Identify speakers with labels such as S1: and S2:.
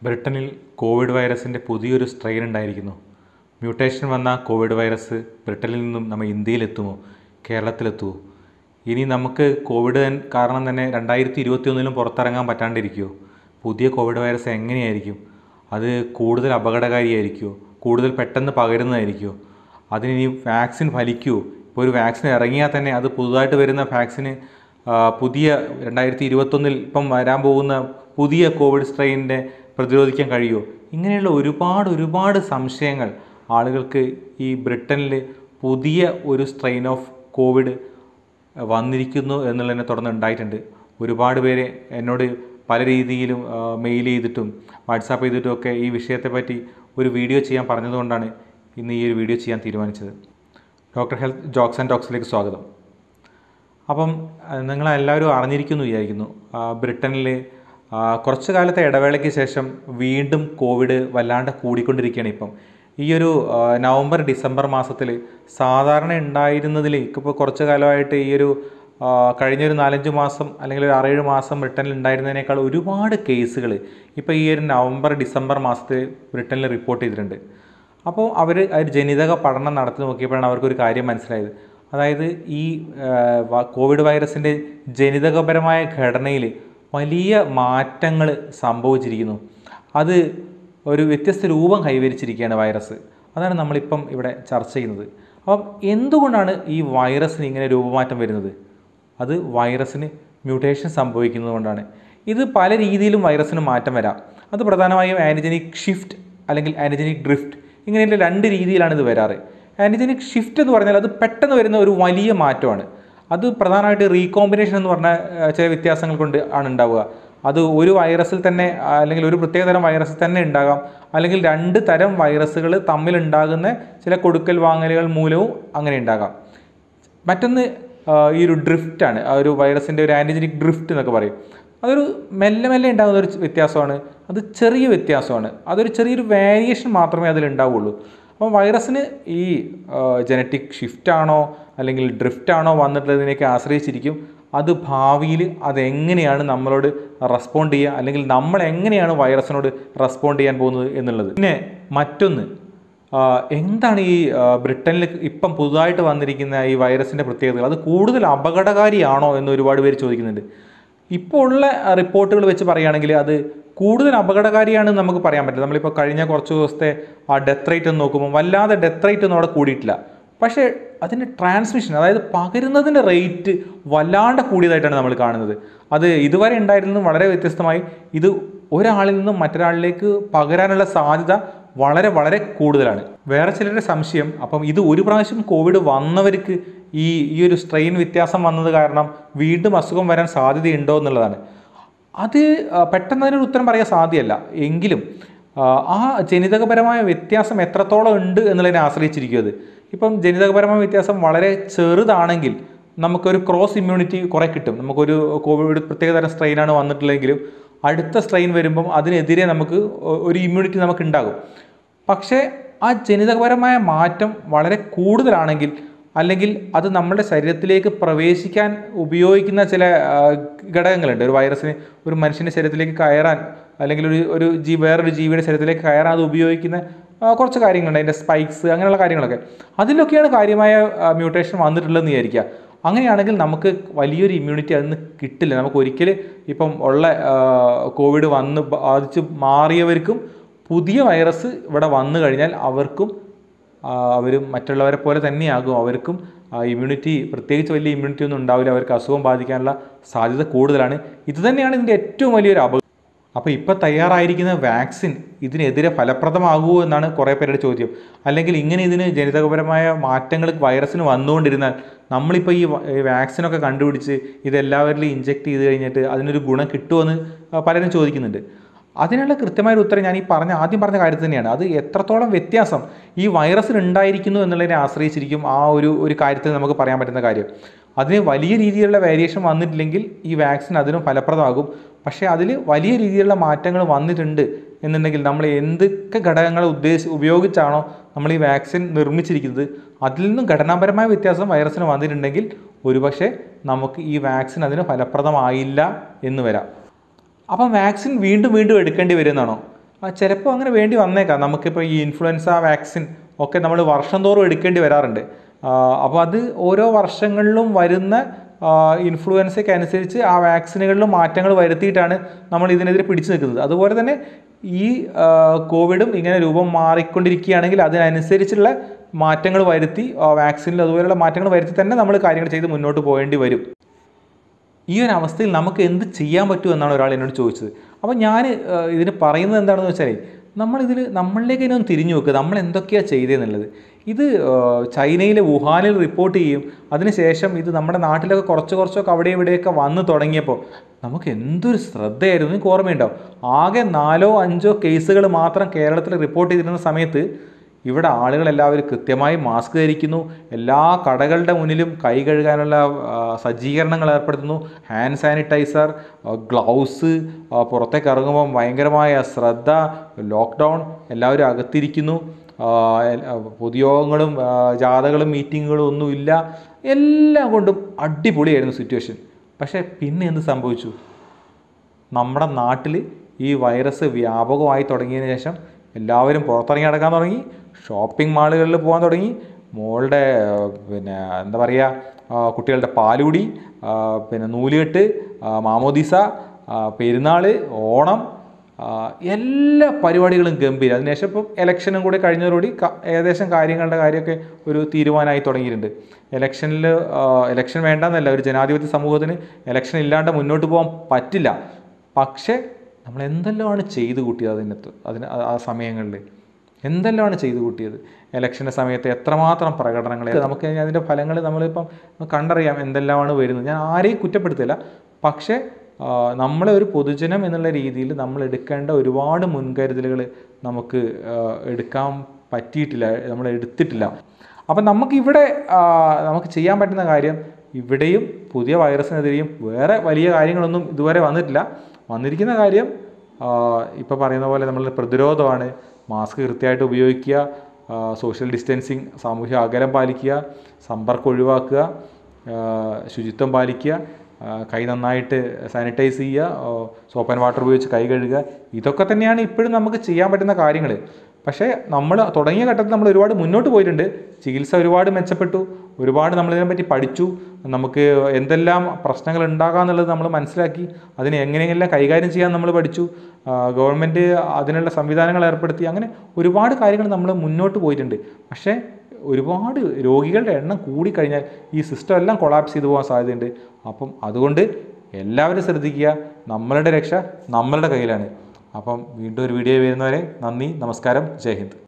S1: ബ്രിട്ടനിൽ കോവിഡ് വൈറസിൻ്റെ പുതിയൊരു സ്ട്രെയിൻ ഉണ്ടായിരിക്കുന്നു മ്യൂട്ടേഷൻ വന്ന കോവിഡ് വൈറസ് ബ്രിട്ടനിൽ നിന്നും നമ്മൾ ഇന്ത്യയിലെത്തുമോ കേരളത്തിലെത്തുമോ ഇനി നമുക്ക് കോവിഡ് തൻ- കാരണം തന്നെ രണ്ടായിരത്തി ഇരുപത്തി ഒന്നിലും പുറത്തിറങ്ങാൻ പറ്റാണ്ടിരിക്കുമോ പുതിയ കോവിഡ് വൈറസ് എങ്ങനെയായിരിക്കും അത് കൂടുതൽ അപകടകാരിയായിരിക്കുമോ കൂടുതൽ പെട്ടെന്ന് പകരുന്നതായിരിക്കുമോ അതിനി വാക്സിൻ ഫലിക്കുമോ ഇപ്പോൾ ഒരു വാക്സിൻ ഇറങ്ങിയാൽ തന്നെ അത് പുതുതായിട്ട് വരുന്ന വാക്സിന് ആ, പുതിയ രണ്ടായിരത്തി ഇരുപത്തൊന്നിൽ ഇപ്പം വരാൻ പോകുന്ന പുതിയ കോവിഡ് സ്ട്രെയിനിനെ പ്രതിരോധിക്കാൻ കഴിയുമോ ഇങ്ങനെയുള്ള ഒരുപാട് ഒരുപാട് സംശയങ്ങൾ ആളുകൾക്ക് ഈ ബ്രിട്ടനിൽ പുതിയ ഒരു സ്ട്രെയിൻ ഓഫ് കോവിഡ് വന്നിരിക്കുന്നു എന്നുള്ളതിനെ തുടർന്ന് ഉണ്ടായിട്ടുണ്ട് ഒരുപാട് പേര് എന്നോട് പല രീതിയിലും മെയിൽ ചെയ്തിട്ടും വാട്സാപ്പ് ചെയ്തിട്ടും ഒക്കെ ഈ വിഷയത്തെപ്പറ്റി ഒരു വീഡിയോ ചെയ്യാൻ പറഞ്ഞതുകൊണ്ടാണ് ഇന്ന് ഈ ഒരു വീഡിയോ ചെയ്യാൻ തീരുമാനിച്ചത് ഡോക്ടർ ഹെൽത്ത് ജോക്സ് ആൻഡ് ടോക്സിലേക്ക് സ്വാഗതം അപ്പം അഹ് നിങ്ങളെല്ലാവരും അറിഞ്ഞിരിക്കുന്നു വിചാരിക്കുന്നു ആ, ബ്രിട്ടനിൽ ആ, കുറച്ച് കാലത്തെ ഇടവേളയ്ക്ക് ശേഷം വീണ്ടും കോവിഡ് വല്ലാണ്ട് കൂടിക്കൊണ്ടിരിക്കുകയാണ് ഇപ്പം ഈ ഒരു ആ, നവംബർ ഡിസംബർ മാസത്തിൽ സാധാരണ ഉണ്ടായിരുന്നതിൽ ഇപ്പോൾ കുറച്ച് കാലമായിട്ട് ഈ ഒരു ആ, കഴിഞ്ഞൊരു നാലഞ്ച് മാസം അല്ലെങ്കിൽ ഒരു ആറേഴ് മാസം ബ്രിട്ടനിൽ ഉണ്ടായിരുന്നതിനേക്കാൾ ഒരുപാട് കേസുകൾ ഇപ്പോൾ ഈ ഒരു നവംബർ ഡിസംബർ മാസത്തിൽ ബ്രിട്ടനിൽ റിപ്പോർട്ട് ചെയ്തിട്ടുണ്ട് അപ്പോൾ അവർ ഒരു ജനിതക പഠനം നടത്തി നോക്കിയപ്പോഴാണ് അവർക്കൊരു കാര്യം മനസ്സിലായത് അതായത് ഈ ആ, വ- കോവിഡ് വൈറസിൻ്റെ ജനിതകപരമായ ഘടനയിൽ വലിയ മാറ്റങ്ങൾ സംഭവിച്ചിരിക്കുന്നു അത് ഒരു വ്യത്യസ്ത രൂപം കൈവരിച്ചിരിക്കുകയാണ് വൈറസ് അതാണ് നമ്മളിപ്പം ഇവിടെ ചർച്ച ചെയ്യുന്നത് അപ്പം എന്തുകൊണ്ടാണ് ഈ വൈറസിന് ഇങ്ങനെ രൂപമാറ്റം വരുന്നത് അത് വൈറസിന് മ്യൂട്ടേഷൻ സംഭവിക്കുന്നതുകൊണ്ടാണ് ഇത് പല രീതിയിലും വൈറസിന് മാറ്റം വരാം അത് പ്രധാനമായും ആൻറ്റിജനിക് ഷിഫ്റ്റ് അല്ലെങ്കിൽ ആൻറ്റിജനിക് ഡ്രിഫ്റ്റ് ഇങ്ങനെയുള്ള രണ്ട് രീതിയിലാണ് ഇത് വരാറ് ആൻറ്റിജനിക് ഷിഫ്റ്റ് എന്ന് പറഞ്ഞാൽ അത് പെട്ടെന്ന് വരുന്ന ഒരു വലിയ മാറ്റമാണ് അത് പ്രധാനമായിട്ട് റീകോമ്പിനേഷൻ എന്ന് പറഞ്ഞ ആ, ചില വ്യത്യാസങ്ങൾ കൊണ്ട് ആണ് ഉണ്ടാവുക അത് ഒരു വൈറസിൽ തന്നെ ആ, അല്ലെങ്കിൽ ഒരു പ്രത്യേക തരം വൈറസിൽ തന്നെ ഉണ്ടാകാം അല്ലെങ്കിൽ രണ്ട് തരം വൈറസുകൾ തമ്മിലുണ്ടാകുന്ന ചില കൊടുക്കൽ വാങ്ങലുകൾ മൂലവും അങ്ങനെ ഉണ്ടാകാം മറ്റൊന്ന് ആ, ഈ ഒരു ഡ്രിഫ്റ്റാണ് ആ ഒരു വൈറസിൻ്റെ ഒരു ആൻറ്റിജനിക് ഡ്രിഫ്റ്റ് എന്നൊക്കെ പറയും അതൊരു മെല്ലെ മെല്ലെ ഉണ്ടാകുന്ന ഒരു വ്യത്യാസമാണ് അത് ചെറിയ വ്യത്യാസമാണ് അതൊരു ചെറിയൊരു വേരിയേഷൻ മാത്രമേ അതിൽ ഉണ്ടാവുള്ളൂ അപ്പോൾ വൈറസിന് ഈ ജനറ്റിക് ഷിഫ്റ്റ് ആണോ അല്ലെങ്കിൽ ഡ്രിഫ്റ്റ് ആണോ വന്നിട്ടുള്ളതിനെയൊക്കെ ആശ്രയിച്ചിരിക്കും അത് ഭാവിയിൽ അതെങ്ങനെയാണ് നമ്മളോട് റെസ്പോണ്ട് ചെയ്യുക അല്ലെങ്കിൽ നമ്മൾ എങ്ങനെയാണ് വൈറസിനോട് റെസ്പോണ്ട് ചെയ്യാൻ പോകുന്നത് എന്നുള്ളത് പിന്നെ മറ്റൊന്ന് ആ, എന്താണ് ഈ ആ, ബ്രിട്ടനിൽ ഇപ്പം പുതുതായിട്ട് വന്നിരിക്കുന്ന ഈ വൈറസിൻ്റെ പ്രത്യേകതകൾ അത് കൂടുതൽ അപകടകാരിയാണോ എന്ന് ഒരുപാട് പേര് ചോദിക്കുന്നുണ്ട് ഇപ്പോൾ ഉള്ള റിപ്പോർട്ടുകൾ വെച്ച് പറയുകയാണെങ്കിൽ അത് കൂടുതൽ അപകടകാരിയാണെന്ന് നമുക്ക് പറയാൻ പറ്റില്ല നമ്മളിപ്പോൾ കഴിഞ്ഞ കുറച്ച് ദിവസത്തെ ആ ഡെത്ത് റേറ്റ് ഒന്ന് നോക്കുമ്പോൾ വല്ലാതെ ഡെത്ത് റേറ്റ് ഒന്നും അവിടെ കൂടിയിട്ടില്ല പക്ഷേ അതിൻ്റെ ട്രാൻസ്മിഷൻ അതായത് പകരുന്നതിൻ്റെ റേറ്റ് വല്ലാണ്ട് കൂടിയതായിട്ടാണ് നമ്മൾ കാണുന്നത് അത് ഇതുവരെ ഉണ്ടായിരുന്നതും വളരെ വ്യത്യസ്തമായി ഇത് ഒരാളിൽ നിന്നും മറ്റൊരാളിലേക്ക് പകരാനുള്ള സാധ്യത വളരെ വളരെ കൂടുതലാണ് വേറെ ചിലരുടെ സംശയം അപ്പം ഇത് ഒരു പ്രാവശ്യം കോവിഡ് വന്നവർക്ക് ഈ ഈ ഒരു സ്ട്രെയിൻ വ്യത്യാസം വന്നത് കാരണം വീണ്ടും അസുഖം വരാൻ സാധ്യതയുണ്ടോ എന്നുള്ളതാണ് അത് ആ, പെട്ടെന്ന് അതിനൊരു ഉത്തരം പറയാൻ സാധ്യമല്ല എങ്കിലും ആ, ആ ജനിതകപരമായ വ്യത്യാസം എത്രത്തോളം ഉണ്ട് എന്നുള്ളതിനെ ആശ്രയിച്ചിരിക്കും അത് ഇപ്പം ജനിതകപരമായ വ്യത്യാസം വളരെ ചെറുതാണെങ്കിൽ നമുക്കൊരു ക്രോസ് ഇമ്മ്യൂണിറ്റി കുറേ കിട്ടും നമുക്കൊരു കോവിഡ് പ്രത്യേകതരം സ്ട്രെയിനാണ് വന്നിട്ടുള്ളതെങ്കിലും അടുത്ത സ്ട്രെയിൻ വരുമ്പം അതിനെതിരെ നമുക്ക് ഒ- ഒരു ഇമ്മ്യൂണിറ്റി നമുക്ക് ഉണ്ടാകും പക്ഷേ ആ ജനിതകപരമായ മാറ്റം വളരെ കൂടുതലാണെങ്കിൽ അല്ലെങ്കിൽ അത് നമ്മുടെ ശരീരത്തിലേക്ക് പ്രവേശിക്കാൻ ഉപയോഗിക്കുന്ന ചില ആ, ഘടകങ്ങളുണ്ട് ഒരു വൈറസിന് ഒരു മനുഷ്യൻ്റെ ശരീരത്തിലേക്ക് കയറാൻ അല്ലെങ്കിൽ ഒരു ഒരു ജീ വേറൊരു ജീവിയുടെ ശരീരത്തിലേക്ക് കയറാൻ അത് ഉപയോഗിക്കുന്ന ആ, കുറച്ച് കാര്യങ്ങളുണ്ട് അതിൻ്റെ സ്പൈക്സ് അങ്ങനെയുള്ള കാര്യങ്ങളൊക്കെ അതിലൊക്കെയാണ് കാര്യമായ മ്യൂട്ടേഷൻ വന്നിട്ടുള്ളതെന്ന് വിചാരിക്കുക അങ്ങനെയാണെങ്കിൽ നമുക്ക് വലിയൊരു ഇമ്മ്യൂണിറ്റി അതിൽ നിന്ന് കിട്ടില്ല നമുക്ക് ഒരിക്കൽ ഇപ്പം ഉള്ള ആ, കോവിഡ് വന്ന് ബാധിച്ച് മാറിയവർക്കും പുതിയ വൈറസ് ഇവിടെ വന്നു കഴിഞ്ഞാൽ അവർക്കും അവർ മറ്റുള്ളവരെ പോലെ തന്നെയാകും അവർക്കും ഇമ്മ്യൂണിറ്റി പ്രത്യേകിച്ച് വലിയ ഇമ്മ്യൂണിറ്റി ഒന്നും ഉണ്ടാവില്ല അവർക്ക് അസുഖം ബാധിക്കാനുള്ള സാധ്യത കൂടുതലാണ് ഇത് തന്നെയാണ് ഇതിൻ്റെ ഏറ്റവും വലിയൊരു അപകടം അപ്പോൾ ഇപ്പോൾ തയ്യാറായിരിക്കുന്ന വാക്സിൻ ഇതിനെതിരെ ഫലപ്രദമാകുമോ എന്നാണ് കുറേ പേരുടെ ചോദ്യം അല്ലെങ്കിൽ ഇങ്ങനെ ഇതിന് ജനിതകപരമായ മാറ്റങ്ങൾ വൈറസിന് വന്നുകൊണ്ടിരുന്നാൽ നമ്മളിപ്പോൾ ഈ വ- ഈ വാക്സിനൊക്കെ കണ്ടുപിടിച്ച് ഇതെല്ലാവരിലും ഇഞ്ചെക്ട് ചെയ്ത് കഴിഞ്ഞിട്ട് അതിനൊരു ഗുണം കിട്ടുമെന്ന് ആ, പലരും ചോദിക്കുന്നുണ്ട് അതിനുള്ള കൃത്യമായ ഒരു ഉത്തരം ഞാൻ ഈ പറഞ്ഞ ആദ്യം പറഞ്ഞ കാര്യത്തിൽ തന്നെയാണ് അത് എത്രത്തോളം വ്യത്യാസം ഈ വൈറസിന് ഉണ്ടായിരിക്കുന്നു എന്നുള്ളതിനെ ആശ്രയിച്ചിരിക്കും ആ ഒരു ഒരു കാര്യത്തിൽ നമുക്ക് പറയാൻ പറ്റുന്ന കാര്യം അതിന് വലിയ രീതിയിലുള്ള വേരിയേഷൻ വന്നിട്ടില്ലെങ്കിൽ ഈ വാക്സിൻ അതിനും ഫലപ്രദമാകും പക്ഷേ അതിൽ വലിയ രീതിയിലുള്ള മാറ്റങ്ങൾ വന്നിട്ടുണ്ട് എന്നുണ്ടെങ്കിൽ നമ്മൾ എന്തൊക്കെ ഘടകങ്ങൾ ഉദ്ദേശിച്ച് ഉപയോഗിച്ചാണോ നമ്മൾ ഈ വാക്സിൻ നിർമ്മിച്ചിരിക്കുന്നത് അതിൽ നിന്നും ഘടനാപരമായ വ്യത്യാസം വൈറസിന് വന്നിട്ടുണ്ടെങ്കിൽ ഒരുപക്ഷെ നമുക്ക് ഈ വാക്സിൻ അതിന് ഫലപ്രദമായില്ല എന്ന് വരാം അപ്പം വാക്സിൻ വീണ്ടും വീണ്ടും എടുക്കേണ്ടി വരുമെന്നാണോ ചിലപ്പോൾ അങ്ങനെ വേണ്ടി വന്നേക്കാം നമുക്കിപ്പോൾ ഈ ഇൻഫ്ലുവൻസ വാക്സിൻ ഒക്കെ നമ്മൾ വർഷം തോറും എടുക്കേണ്ടി വരാറുണ്ട് അപ്പോൾ അത് ഓരോ വർഷങ്ങളിലും വരുന്ന ഇൻഫ്ലുവൻസയ്ക്ക് അനുസരിച്ച് ആ വാക്സിനുകളിലും മാറ്റങ്ങൾ വരുത്തിയിട്ടാണ് നമ്മൾ ഇതിനെതിരെ പിടിച്ചു നിൽക്കുന്നത് അതുപോലെ തന്നെ ഈ ആ, കോവിഡും ഇങ്ങനെ രൂപം മാറിക്കൊണ്ടിരിക്കുകയാണെങ്കിൽ അതിനനുസരിച്ചുള്ള മാറ്റങ്ങൾ വരുത്തി ആ, വാക്സിനിൽ അതുപോലെയുള്ള മാറ്റങ്ങൾ വരുത്തി തന്നെ നമ്മൾ കാര്യങ്ങൾ ചെയ്ത് മുന്നോട്ട് പോകേണ്ടി വരും ഈ ഒരു അവസ്ഥയിൽ നമുക്ക് എന്ത് ചെയ്യാൻ പറ്റും എന്നാണ് ഒരാൾ എന്നോട് ചോദിച്ചത് അപ്പോൾ ഞാൻ ഏഹ്, ഇതിന് പറയുന്നത് എന്താണെന്ന് വെച്ചാൽ നമ്മളിതിൽ നമ്മളിലേക്ക് ഇനി ഒന്ന് തിരിഞ്ഞു നോക്കുക നമ്മൾ എന്തൊക്കെയാണ് ചെയ്തതെന്നുള്ളത് ഇത് ഏഹ്, ചൈനയിലെ വുഹാനിൽ റിപ്പോർട്ട് ചെയ്യും അതിനുശേഷം ഇത് നമ്മുടെ നാട്ടിലൊക്കെ കുറച്ച് കുറച്ചൊക്കെ അവിടെ ഇവിടെയൊക്കെ വന്ന് തുടങ്ങിയപ്പോൾ നമുക്ക് എന്തൊരു ശ്രദ്ധയായിരുന്നു നിങ്ങൾക്ക് ഓർമ്മയുണ്ടാവും ആകെ നാലോ അഞ്ചോ കേസുകൾ മാത്രം കേരളത്തിൽ റിപ്പോർട്ട് ചെയ്തിരുന്ന സമയത്ത് ഇവിടെ ആളുകളെല്ലാവരും കൃത്യമായി മാസ്ക് ധരിക്കുന്നു എല്ലാ കടകളുടെ മുന്നിലും കൈ കഴുകാനുള്ള ആ, സജ്ജീകരണങ്ങൾ ഏർപ്പെടുത്തുന്നു ഹാൻഡ് സാനിറ്റൈസർ ഗ്ലൗസ് പുറത്തേക്ക് ഇറങ്ങുമ്പോൾ ഭയങ്കരമായ ശ്രദ്ധ ലോക്ക്ഡൗൺ എല്ലാവരും അകത്തിരിക്കുന്നു ആ, എൽ- ആ, പൊതുയോഗങ്ങളും ആ, ജാഥകളും മീറ്റിങ്ങുകളും ഒന്നുമില്ല എല്ലാം കൊണ്ടും അടിപൊളിയായിരുന്നു സിറ്റുവേഷൻ പക്ഷേ പിന്നെ എന്ത് സംഭവിച്ചു നമ്മുടെ നാട്ടിൽ ഈ വൈറസ് വ്യാപകമായി തുടങ്ങിയതിന് ശേഷം എല്ലാവരും പുറത്തിറങ്ങി നടക്കാൻ തുടങ്ങി ഷോപ്പിംഗ് മാളുകളിൽ പോകാൻ തുടങ്ങി മോളുടെ ആ, പിന്നെ എന്താ പറയുക ആ, കുട്ടികളുടെ പാലുകുടി ആ, പിന്നെ നൂലുകെട്ട് ആ, മാമോദിസ ആ, പെരുന്നാൾ ഓണം ആ, എല്ലാ പരിപാടികളും ഗംഭീരം അതിനുശേഷം ഇപ്പം ഇലക്ഷനും കൂടി കഴിഞ്ഞതോടുകൂടി ക- ഏകദേശം കാര്യങ്ങളുടെ കാര്യമൊക്കെ ഒരു തീരുമാനമായി തുടങ്ങിയിട്ടുണ്ട് ഇലക്ഷനിൽ ഇലക്ഷൻ വേണ്ടെന്നല്ല ഒരു ജനാധിപത്യ സമൂഹത്തിന് ഇലക്ഷൻ ഇല്ലാണ്ട് മുന്നോട്ട് പോകാൻ പറ്റില്ല പക്ഷേ നമ്മൾ എന്തെല്ലാമാണ് ചെയ്തു കൂട്ടിയത് അതിനകത്ത് അതിന് ആ- ആ സമയങ്ങളിൽ എന്തെല്ലാമാണ് ചെയ്തു കൂട്ടിയത് ഇലക്ഷൻ്റെ സമയത്ത് എത്രമാത്രം പ്രകടനങ്ങൾ നമുക്ക് ഇനി അതിൻ്റെ ഫലങ്ങൾ നമ്മളിപ്പം കണ്ടറിയാം എന്തെല്ലാമാണ് വരുന്നത് ഞാൻ ആരെയും കുറ്റപ്പെടുത്തില്ല പക്ഷേ ആ, നമ്മളെ ഒരു പൊതുജനം എന്നുള്ള രീതിയിൽ നമ്മൾ എടുക്കേണ്ട ഒരുപാട് മുൻകരുതലുകൾ നമുക്ക് ആ, എടുക്കാൻ പറ്റിയിട്ടില്ല നമ്മൾ എടുത്തിട്ടില്ല അപ്പം നമുക്കിവിടെ ആ, നമുക്ക് ചെയ്യാൻ പറ്റുന്ന കാര്യം ഇവിടെയും പുതിയ വൈറസിനെതിരെയും വേറെ വലിയ കാര്യങ്ങളൊന്നും ഇതുവരെ വന്നിട്ടില്ല വന്നിരിക്കുന്ന കാര്യം ഇപ്പോൾ പറയുന്ന പോലെ നമ്മൾ പ്രതിരോധമാണ് മാസ്ക് കൃത്യമായിട്ട് ഉപയോഗിക്കുക ആ, സോഷ്യൽ ഡിസ്റ്റൻസിങ് സാമൂഹ്യ അകലം പാലിക്കുക സമ്പർക്കം ഒഴിവാക്കുക ആ, ശുചിത്വം പാലിക്കുക ആ, കൈ നന്നായിട്ട് സാനിറ്റൈസ് ചെയ്യുക ആ, സോപ്പ് ആൻഡ് വാട്ടർ ഉപയോഗിച്ച് കൈ കഴുകുക ഇതൊക്കെ തന്നെയാണ് ഇപ്പോഴും നമുക്ക് ചെയ്യാൻ പറ്റുന്ന കാര്യങ്ങൾ പക്ഷേ നമ്മൾ തുടങ്ങിയ ഘട്ടത്തിൽ നമ്മൾ ഒരുപാട് മുന്നോട്ട് പോയിട്ടുണ്ട് ചികിത്സ ഒരുപാട് മെച്ചപ്പെട്ടു ഒരുപാട് നമ്മളിതിനെപ്പറ്റി പഠിച്ചു നമുക്ക് എന്തെല്ലാം പ്രശ്നങ്ങൾ ഉണ്ടാകാമെന്നുള്ളത് നമ്മൾ മനസ്സിലാക്കി അതിനെ എങ്ങനെയെല്ലാം കൈകാര്യം ചെയ്യാൻ നമ്മൾ പഠിച്ചു ഗവൺമെൻറ് അതിനുള്ള സംവിധാനങ്ങൾ ഏർപ്പെടുത്തി അങ്ങനെ ഒരുപാട് കാര്യങ്ങൾ നമ്മൾ മുന്നോട്ട് പോയിട്ടുണ്ട് പക്ഷേ ഒരുപാട് രോഗികളുടെ എണ്ണം കൂടിക്കഴിഞ്ഞാൽ ഈ സിസ്റ്റം എല്ലാം കൊളാപ്സ് ചെയ്തു പോകാൻ സാധ്യതയുണ്ട് അപ്പം അതുകൊണ്ട് എല്ലാവരും ശ്രദ്ധിക്കുക നമ്മളുടെ രക്ഷ നമ്മളുടെ കയ്യിലാണ് അപ്പം വീണ്ടും ഒരു വീഡിയോ വരുന്നവരെ നന്ദി നമസ്കാരം ജയ് ഹിന്ദ്